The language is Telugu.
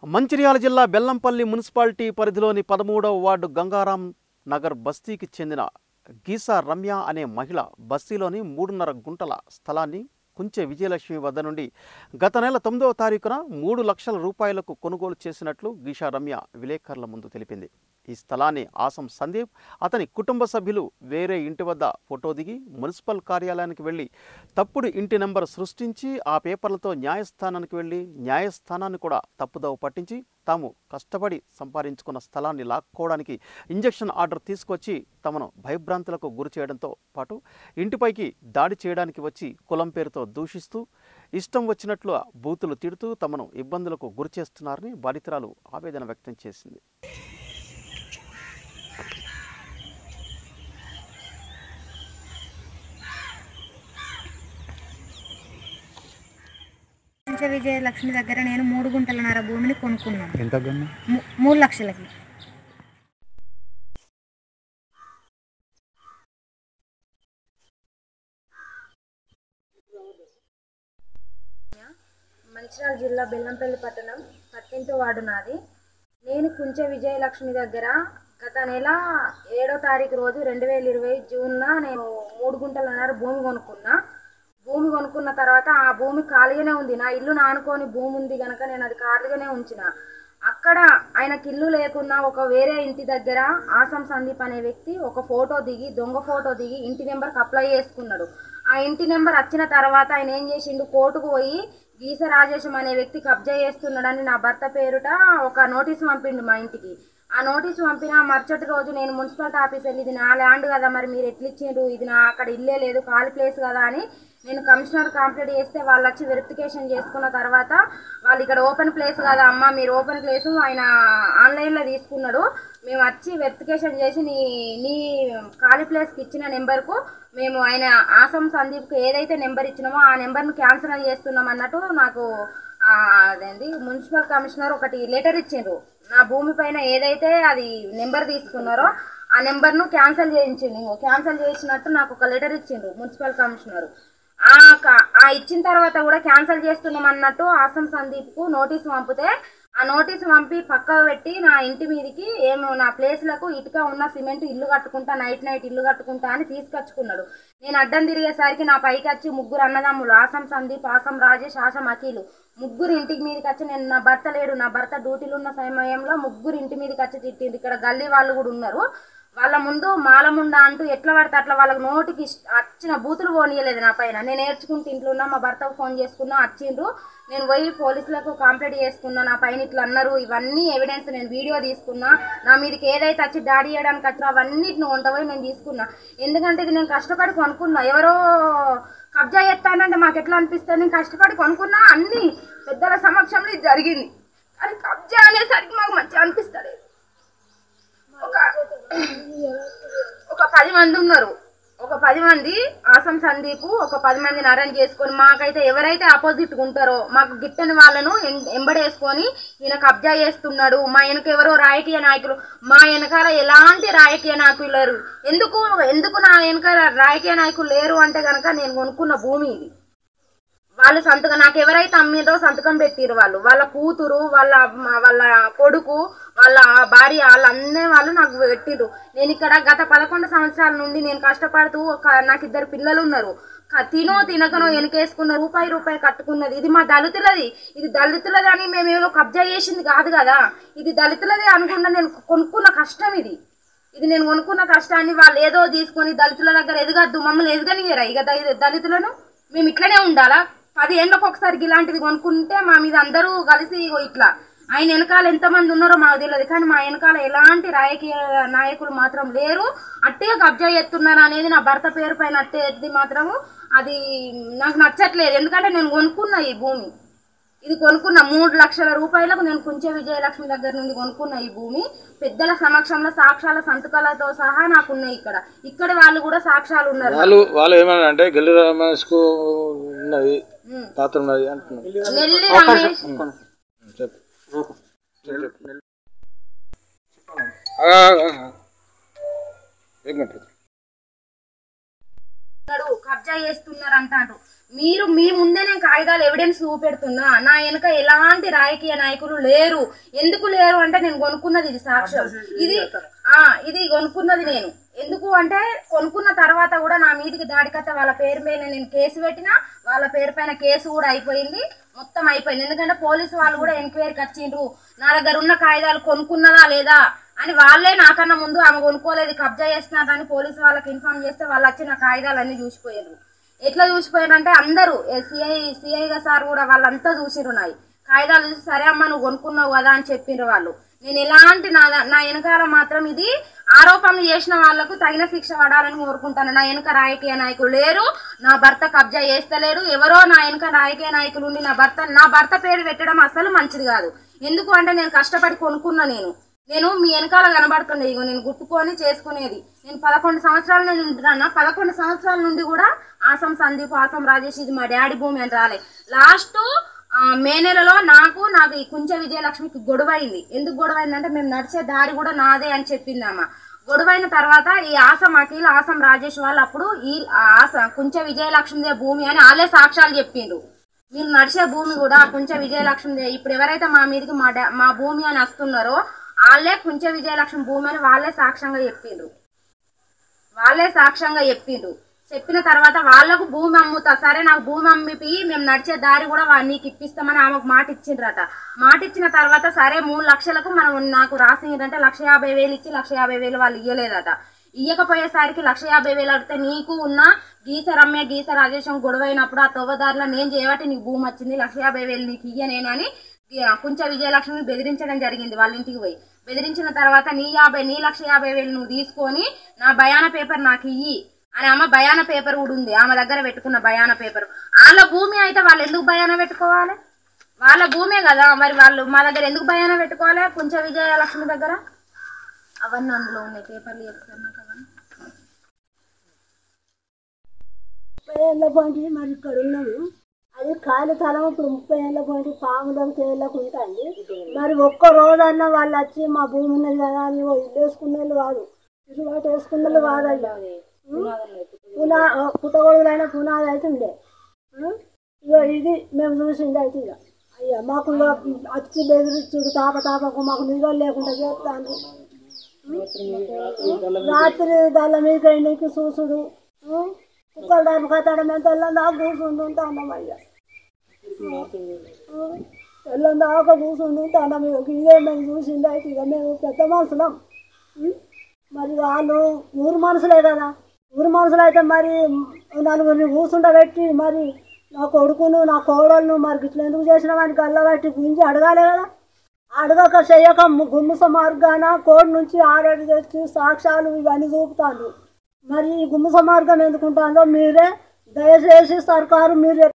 మంచిర్యాల జిల్లా బెల్లంపల్లి మున్సిపాలిటీ పరిధిలోని పదమూడవ వార్డు గంగారాం నగర్ బస్తీకి చెందిన గీసా రమ్య అనే మహిళ బస్తీలోని మూడున్నర గుంటల స్థలాన్ని కుంచె విజయలక్ష్మి వద్ద నుండి గత నెల తొమ్మిదవ తారీఖున మూడు లక్షల రూపాయలకు కొనుగోలు చేసినట్లు గీషా రమ్య విలేకరుల ముందు తెలిపింది ఈ స్థలాన్ని ఆసం సందీప్ అతని కుటుంబ సభ్యులు వేరే ఇంటి వద్ద ఫోటో దిగి మున్సిపల్ కార్యాలయానికి వెళ్ళి తప్పుడు ఇంటి నెంబర్ సృష్టించి ఆ పేపర్లతో న్యాయస్థానానికి వెళ్ళి న్యాయస్థానాన్ని కూడా తప్పుదోవ పట్టించి తాము కష్టపడి సంపాదించుకున్న స్థలాన్ని లాక్కోవడానికి ఇంజెక్షన్ ఆర్డర్ తీసుకొచ్చి తమను భయభ్రాంతులకు గురి చేయడంతో పాటు ఇంటిపైకి దాడి చేయడానికి వచ్చి కులం పేరుతో దూషిస్తూ ఇష్టం వచ్చినట్లు బూతులు తిడుతూ తమను ఇబ్బందులకు గురి చేస్తున్నారని బాధితురాలు ఆవేదన వ్యక్తం చేసింది పంచ విజయ లక్ష్మి దగ్గర నేను మూడు గుంటలన్నర భూమిని కొనుక్కున్నాను ఎంత గమ్మ ము- మూడు లక్షలకి మంచిర్యాల జిల్లా బెల్లంపల్లి పట్టణం పట్టింటి వార్డు నాది నేను కుంచె విజయలక్ష్మి దగ్గర గత నెల ఏడో తారీఖు రోజు రెండు వేల ఇరవై జూన్న నేను మూడు గుంటలన్నర భూమి కొనుక్కున్నా భూమి కొనుక్కున్న తర్వాత ఆ భూమి ఖాళీగానే ఉంది నా ఇల్లు నానుకొని భూమి ఉంది కనుక నేను అది ఖాళీగానే ఉంచిన అక్కడ ఆయనకి ఇల్లు లేకున్నా ఒక వేరే ఇంటి దగ్గర ఆసం సందీప్ అనే వ్యక్తి ఒక ఫోటో దిగి దొంగ ఫోటో దిగి ఇంటి నెంబర్కి అప్లై చేసుకున్నాడు ఆ ఇంటి నెంబర్ వచ్చిన తర్వాత ఆయన ఏం చేసిండు కోర్టుకు పోయి గీస రాజేశం అనే వ్యక్తి కబ్జా చేస్తున్నాడని నా భర్త పేరుట ఒక నోటీస్ పంపిండు మా ఇంటికి ఆ నోటీసు పంపిన మరుసటి రోజు నేను మున్సిపాలిటీ ఆఫీస్ వెళ్ళి ఇది నా ల్యాండ్ కదా మరి మీరు ఎట్లా ఇచ్చిండ్రు ఇది నా అక్కడ ఇల్లే లేదు ఖాళీ ప్లేస్ కదా అని నేను కమిషనర్ కంప్లీట్ చేస్తే వాళ్ళు వచ్చి వెరిఫికేషన్ చేసుకున్న తర్వాత వాళ్ళు ఇక్కడ ఓపెన్ ప్లేస్ కదా అమ్మ మీరు ఓపెన్ ప్లేస్ ఆయన ఆన్లైన్లో తీసుకున్నాడు మేము వచ్చి వెరిఫికేషన్ చేసి నీ నీ ఖాళీ ప్లేస్కి ఇచ్చిన నెంబర్కు మేము ఆయన ఆసం సందీప్కి ఏదైతే నెంబర్ ఇచ్చినామో ఆ నెంబర్ను క్యాన్సిల్ చేస్తున్నాం అన్నట్టు నాకు ఆ, అదేంది మున్సిపల్ కమిషనర్ ఒకటి లెటర్ ఇచ్చిండ్రు నా భూమి పైన ఏదైతే అది నెంబర్ తీసుకున్నారో ఆ నెంబర్ను క్యాన్సిల్ చేయించిండు ఇంకో క్యాన్సిల్ చేసినట్టు నాకు ఒక లెటర్ ఇచ్చిండ్రు మున్సిపల్ కమిషనర్ ఆ క- ఆ ఇచ్చిన తర్వాత కూడా క్యాన్సిల్ చేస్తున్నాం అన్నట్టు ఆసం సందీప్కు నోటీస్ పంపితే ఆ నోటీస్ పంపి పక్కకు పెట్టి నా ఇంటి మీదకి ఏమో నా ప్లేస్లకు ఇటుక ఉన్న సిమెంట్ ఇల్లు కట్టుకుంటా నైట్ నైట్ ఇల్లు కట్టుకుంటా అని తీసుకొచ్చుకున్నాడు నేను అడ్డం తిరిగేసరికి నా పైకి వచ్చి ముగ్గురు అన్నదమ్ములు ఆసం సందీప్ ఆసం రాజేష్ ఆసం అఖిలు ముగ్గురు ఇంటికి మీదకి వచ్చి నేను నా భర్త లేడు నా భర్త డ్యూటీలు ఉన్న సమయంలో ముగ్గురు ఇంటి మీదకి వచ్చి తిట్టింది ఇక్కడ గల్లీ వాళ్ళు కూడా ఉన్నారు వాళ్ళ ముందు మాలముండ అంటూ ఎట్లా పడితే అట్లా వాళ్ళకి నోటికి ఇష్ట- వచ్చిన బూతులు పోనీయలేదు నా పైన నేను నేర్చుకుంటూ ఇంట్లో ఉన్నా మా భర్తకు ఫోన్ చేసుకున్నా వచ్చిండ్రు నేను పోయి పోలీసులకు కంప్లైంట్ చేసుకున్నా నా పైన ఇట్లా అన్నారు ఇవన్నీ ఎవిడెన్స్ నేను వీడియో తీసుకున్నా నా మీదకి ఏదైతే వచ్చి డాడీ చేయడానికి వచ్చినా అవన్నిటిని వంట పోయి నేను తీసుకున్నా ఎందుకంటే ఇది నేను కష్టపడి కొనుక్కున్నా ఎవరో కబ్జా చేస్తానంటే మాకు ఎట్లా అనిపిస్తుంది నేను కష్టపడి కొనుక్కున్నా అన్ని పెద్దల సమక్షంలో ఇది జరిగింది కానీ కబ్జా అనేసరికి మాకు మంచిగా అనిపిస్తలేదు ఒక ఒక పది మంది ఉన్నారు ఒక పది మంది ఆసం సందీప్ ఒక పది మందిని అరేంజ్ చేసుకొని మాకైతే ఎవరైతే ఆపోజిట్ ఉంటారో మాకు గిట్టని వాళ్ళను ఎం- ఎంబడేసుకొని ఈయన కబ్జా చేస్తున్నాడు మా వెనక ఎవరో రాజకీయ నాయకులు మా వెనకాల ఎలాంటి రాజకీయ నాయకులు లేరు ఎందుకు ఎందుకు నా వెనక రాజకీయ నాయకులు లేరు అంటే కనుక నేను కొనుక్కున్న భూమి ఇది వాళ్ళు సంతకం నాకు ఎవరైతే అమ్మిరో సంతకం పెట్టిరు వాళ్ళు వాళ్ళ కూతురు వాళ్ళ అమ్మ- వాళ్ళ కొడుకు వాళ్ళ భార్య వాళ్ళన్నీ వాళ్ళు నాకు పెట్టిరు నేను ఇక్కడ గత పదకొండు సంవత్సరాల నుండి నేను కష్టపడుతూ ఒక నాకు ఇద్దరు పిల్లలు ఉన్నారు క- తినో తినకనో వెనకేసుకున్న రూపాయి రూపాయి కట్టుకున్నది ఇది మా దళితులది ఇది దళితులది అని మేము ఏదో కబ్జా చేసింది కాదు కదా ఇది దళితులది అనుకున్న నేను కొనుక్కున్న కష్టం ఇది ఇది నేను కొనుక్కున్న కష్టాన్ని వాళ్ళు ఏదో తీసుకొని దళితుల దగ్గర ఎదగద్దు మమ్మల్ని ఎదగనియరా ఇక ద- దళితులను మేము ఇట్లనే ఉండాలా పది ఏళ్ళకి ఒకసారి ఇలాంటిది కొనుక్కుంటే మా మీద అందరూ కలిసి ఇగో ఇట్లా ఆయన వెనకాల ఎంతమంది ఉన్నారో మాకు తెలియదు కానీ మా వెనకాల ఎలాంటి రాజకీయ నాయకులు మాత్రం లేరు అట్టే కబ్జా చేస్తున్నారు అనేది నా భర్త పేరు పైన అట్టేది మాత్రము అది నాకు నచ్చట్లేదు ఎందుకంటే నేను కొనుక్కున్నా ఈ భూమి ఇది కొనుక్కున్న మూడు లక్షల రూపాయలకు నేను కుంచె విజయలక్ష్మి దగ్గర నుండి కొనుక్కున్న ఈ భూమి పెద్దల సమక్షంలో సాక్ష్యాల సంతకాలతో సహా నాకున్నాయి ఇక్కడ ఇక్కడ వాళ్ళు కూడా సాక్ష్యాలు ఉన్నారు వాళ్ళు వాళ్ళు ఏమన్నా అంటే గల్లి రమేష్కు ఉన్నది ఉమ్. పాత్ర ఉన్నది అంటున్నారు నెల్లి రమేష్ చెప్పు ఆగు, ఆగు, ఆగు. ఏక్ మినిట్ ఉన్నాడు కబ్జా కబ్జా చేస్తున్నారు అంటారు మీరు మీ ముందే నేను కాగితాలు ఎవిడెన్స్ చూపెడుతున్నా నా వెనుక ఎలాంటి రాజకీయ నాయకులు లేరు ఎందుకు లేరు అంటే నేను కొనుక్కున్నది ఇది సాక్ష్యం ఇది ఆ ఇది కొనుక్కున్నది నేను ఎందుకు అంటే కొనుక్కున్న తర్వాత కూడా నా మీదికి దాడికత్త వాళ్ళ పేరు మీద నేను కేసు పెట్టినా వాళ్ళ పేరు పైన కేసు కూడా అయిపోయింది మొత్తం అయిపోయింది ఎందుకంటే పోలీసు వాళ్ళు కూడా ఎంక్వైరీకి వచ్చిండ్రు నా దగ్గర ఉన్న కాగితాలు కొనుక్కున్నదా లేదా అని వాళ్ళే నాకన్నా ముందు ఆమె కొనుక్కోలేదు కబ్జా చేస్తున్నారని పోలీసు వాళ్ళకి ఇన్ఫార్మ్ చేస్తే వాళ్ళు వచ్చి నా కాగితాలన్నీ చూసిపోయారు ఎట్లా చూసిపోయారంటే అందరూ సిఐ సిఐగా సార్ కూడా వాళ్ళంతా చూసిరు నాయి కాగితాలు చూసి సరే అమ్మ నువ్వు కొనుక్కున్నావు కదా అని చెప్పిండ్రు వాళ్ళు నేను ఎలాంటి నా నా వెనకాల మాత్రం ఇది ఆరోపణలు చేసిన వాళ్లకు తగిన శిక్ష పడాలని కోరుకుంటాను నా వెనుక రాజకీయ నాయకులు లేరు నా భర్త కబ్జా చేస్తలేరు ఎవరో నా వెనుక రాజకీయ నాయకులు ఉండి నా భర్త నా భర్త పేరు పెట్టడం అసలు మంచిది కాదు ఎందుకు అంటే నేను కష్టపడి కొనుక్కున్నా నేను నేను మీ వెనకాల కనబడుతుంది ఇగో నేను గుట్టుకొని చేసుకునేది నేను పదకొండు సంవత్సరాల నుండి ఉంటున్నా పదకొండు సంవత్సరాల నుండి కూడా ఆసం సందీప్ ఆసం రాజేష్ ఇది మా డాడీ భూమి అని రాలే లాస్ట్ ఆ, మే నెలలో నాకు నాకు ఈ కుంచ విజయలక్ష్మికి గొడవైంది ఎందుకు గొడవైందంటే మేము నడిచే దారి కూడా నాదే అని చెప్పింది అమ్మ గొడవైన తర్వాత ఈ ఆసం అఖిల్ ఆసం రాజేష్ వాళ్ళు అప్పుడు ఈ ఆస కుంచ విజయలక్ష్మిదే భూమి అని వాళ్ళే సాక్ష్యాలు చెప్పిండ్రు మీరు నడిచే భూమి కూడా కుంచ విజయలక్ష్మిదే ఇప్పుడు ఎవరైతే మా మీదకి మా డా- మా భూమి అని వస్తున్నారో వాళ్ళే కుంచ విజయలక్ష్మి భూమి అని వాళ్ళే సాక్ష్యంగా చెప్పిండ్రు వాళ్ళే సాక్ష్యంగా చెప్పిండ్రు చెప్పిన తర్వాత వాళ్ళకు భూమి అమ్ముతా సరే నాకు భూమి అమ్మిపి మేము నడిచే దారి కూడా వా- నీకు ఇప్పిస్తామని ఆమెకు మాట ఇచ్చిండ్రట మాట ఇచ్చిన తర్వాత సరే మూడు లక్షలకు మనం నాకు రాసిందంటే లక్ష యాభై వేలు ఇచ్చి లక్ష యాభై వేలు వాళ్ళు ఇయ్యలేదట ఇయ్యకపోయేసరికి లక్ష యాభై వేలు అడిగితే నీకు ఉన్న గీస రమ్య గీస రాజేశం గొడవైనప్పుడు ఆ తొవ్వదారిలో నేను చేయబట్టి నీకు భూమి వచ్చింది లక్ష యాభై వేలు నీకు ఇయ్యనేను అని ఈ- కుంచ విజయలక్ష్మిని బెదిరించడం జరిగింది వాళ్ళ ఇంటికి పోయి బెదిరించిన తర్వాత నీ యాభై నీ లక్ష యాభై వేలు నువ్వు తీసుకొని నా బయాన పేపర్ నాకు ఇయ్యి అని ఆమె బయాన పేపర్ కూడా ఉంది ఆమె దగ్గర పెట్టుకున్న బయాన పేపర్ వాళ్ళ భూమి అయితే వాళ్ళు ఎందుకు బయాన పెట్టుకోవాలి వాళ్ళ భూమే కదా మరి వాళ్ళు మా దగ్గర ఎందుకు బయాన పెట్టుకోవాలి కుంచ విజయలక్ష్మి దగ్గర అవన్నీ అందులో ఉన్నాయి పేపర్లు చెప్తాను నాకు అవన్నీ ముప్పై ఏళ్ళ పోటీ మరి ఇక్కడ ఉన్నాము అది ఖాళీ స్థలం ఇప్పుడు ముప్పై ఏళ్ళ పోటీ పాములకు తేళ్ళకు ఉంటుంది మరి ఒక్క రోజన్నా వాళ్ళు వచ్చి మా భూమి ఉన్నది కదా అని ఓ ఇల్లు వేసుకున్న వాళ్ళు కాదు ఇరువాటు వేసుకున్న వాళ్ళు కాదయ్యా పునా పుట్టగొడుగులైన పునాది అయితే ఉండే ఉం? ఇగో ఇది మేము చూసింది అయితే ఇక అయ్యా మాకు ఇక వచ్చి బెదిరిచ్చుడు తాప తాపకు మాకు నిద్ర లేకుండా చేస్తాను రాత్రి దాళ్ళ మీద నీకు చూసుడు ఉం? కుక్కలు దాని కట్టడం ఎంత నాకు కూర్చుండి ఉంటాం అయ్యా తెల్లని దాకా కూర్చుండి ఉంటాం ఇదే మేము చూసింది అయితే ఇక మేము పెద్ద మనుషులం ఉం? మరి వాళ్ళు ఊరు మనుషులే కదా ఊరు మనుషులు అయితే మరి నలుగురిని కూర్చుండబెట్టి మరి నా కొడుకును నా కోడలను మరి ఇట్లా ఎందుకు చేసినామని గల్లబట్టి గురించి అడగాలి కదా అడగక చెయ్యక ము- గుమ్మిస మార్గాన కోడి నుంచి ఆరడి తెచ్చి సాక్ష్యాలు ఇవన్నీ చూపుతాను మరి ఈ గుమ్మిస మార్గం ఎందుకుంటుందో మీరే దయచేసి సర్కారు మీరు